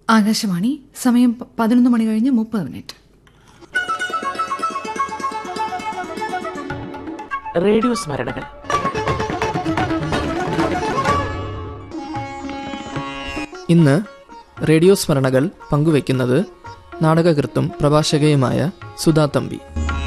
ആകാശവാണി സമയം പ- പതിനൊന്ന് മണി കഴിഞ്ഞ് മുപ്പത് മിനിറ്റ് റേഡിയോ സ്മരണകൾ ഇന്ന് റേഡിയോ സ്മരണകൾ പങ്കുവയ്ക്കുന്നത് നാടകകൃത്തും പ്രഭാഷകയുമായ സുധാ തമ്പി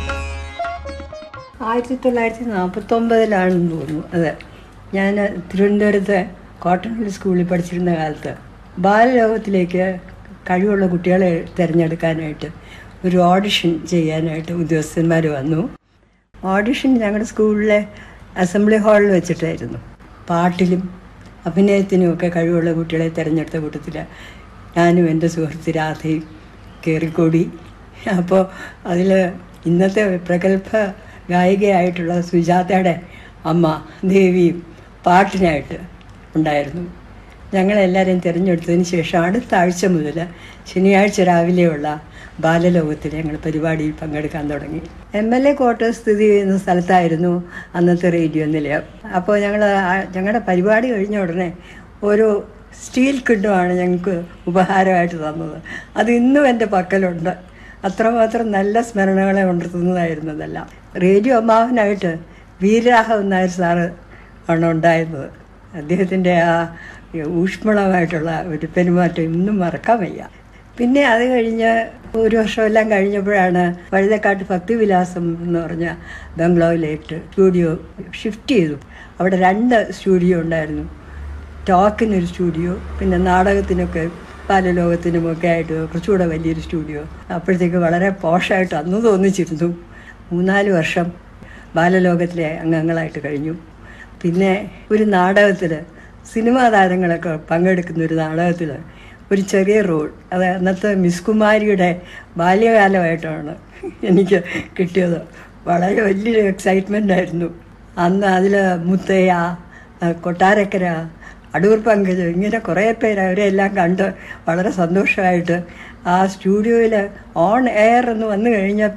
ആയിരത്തി തൊള്ളായിരത്തി നാൽപ്പത്തൊമ്പതിലാണെന്ന് തോന്നുന്നു അതെ ഞാൻ തിരുവനന്തപുരത്ത് കോട്ടൺ ഹിൽ സ്കൂളിൽ പഠിച്ചിരുന്ന കാലത്ത് ബാലലോകത്തിലേക്ക് കഴിവുള്ള കുട്ടികളെ തിരഞ്ഞെടുക്കാനായിട്ട് ഒരു ഓഡിഷൻ ചെയ്യാനായിട്ട് ഉദ്യോഗസ്ഥന്മാർ വന്നു ഓഡിഷൻ ഞങ്ങളുടെ സ്കൂളിലെ അസംബ്ലി ഹാളിൽ വെച്ചിട്ടായിരുന്നു പാട്ടിലും അഭിനയത്തിനും ഒക്കെ കഴിവുള്ള കുട്ടികളെ തിരഞ്ഞെടുത്ത കൂട്ടത്തിൽ ഞാനും എൻ്റെ സുഹൃത്ത് രാധയും കയറിക്കൂടി അപ്പോൾ അതിൽ ഇന്നത്തെ പ്രഗത്ഭ ഗായികയായിട്ടുള്ള സുജാതയുടെ അമ്മ ദേവിയും പാട്ടിനായിട്ട് ഉണ്ടായിരുന്നു ഞങ്ങളെല്ലാവരെയും തിരഞ്ഞെടുത്തതിന് ശേഷം അടുത്ത ആഴ്ച മുതൽ ശനിയാഴ്ച രാവിലെയുള്ള ബാലലോകത്തിൽ ഞങ്ങൾ പരിപാടിയിൽ പങ്കെടുക്കാൻ തുടങ്ങി എം എൽ എ ക്വാർട്ടേഴ്സ് സ്ഥിതി ചെയ്യുന്ന സ്ഥലത്തായിരുന്നു അന്നത്തെ റേഡിയോ നിലയം അപ്പോൾ ഞങ്ങൾ ഞങ്ങളുടെ പരിപാടി കഴിഞ്ഞ ഉടനെ ഓരോ സ്റ്റീൽ കിഡുമാണ് ഞങ്ങൾക്ക് ഉപഹാരമായിട്ട് തന്നത് അത് ഇന്നും എൻ്റെ പക്കലുണ്ട് അത്രമാത്രം നല്ല സ്മരണകളെ ഉണർത്തുന്നതായിരുന്നു അതെല്ലാം റേഡിയോ അമ്മാവനായിട്ട് വീരരാഘവൻ നായർ സാറ് ആണ് ഉണ്ടായിരുന്നത് അദ്ദേഹത്തിൻ്റെ ആ ഊഷ്മളമായിട്ടുള്ള ഒരു പെരുമാറ്റം ഇന്നും മറക്കാൻ വയ്യ പിന്നെ അത് കഴിഞ്ഞ് ഒരു വർഷമെല്ലാം കഴിഞ്ഞപ്പോഴാണ് വഴുതക്കാട്ട് ഭക്തിവിലാസം എന്ന് പറഞ്ഞ ബംഗ്ലാവിലേക്ക് സ്റ്റുഡിയോ ഷിഫ്റ്റ് ചെയ്തു അവിടെ രണ്ട് സ്റ്റുഡിയോ ഉണ്ടായിരുന്നു ടോക്കിനൊരു സ്റ്റുഡിയോ പിന്നെ നാടകത്തിനൊക്കെ ബാലലോകത്തിനുമൊക്കെ ആയിട്ട് കുറച്ചുകൂടെ വലിയൊരു സ്റ്റുഡിയോ അപ്പോഴത്തേക്ക് വളരെ പോഷായിട്ട് അന്ന് തോന്നിച്ചിരുന്നു മൂന്നാല് വർഷം ബാലലോകത്തിലെ അംഗങ്ങളായിട്ട് കഴിഞ്ഞു പിന്നെ ഒരു നാടകത്തിൽ സിനിമാ താരങ്ങളൊക്കെ പങ്കെടുക്കുന്ന ഒരു നാടകത്തിൽ ഒരു ചെറിയ റോൾ അത് അന്നത്തെ മിസ് കുമാരിയുടെ ബാല്യകാലമായിട്ടാണ് എനിക്ക് കിട്ടിയത് വളരെ വലിയൊരു എക്സൈറ്റ്മെൻ്റ് ആയിരുന്നു അന്ന് അതിൽ മുത്തയ്യ ആ, കൊട്ടാരക്കര അടൂർ പങ്കജ് ഇങ്ങനെ കുറേ പേര് അവരെല്ലാം കണ്ട് വളരെ സന്തോഷമായിട്ട് ആ സ്റ്റുഡിയോയിൽ ഓൺ എയർ എന്ന് വന്നു കഴിഞ്ഞാൽ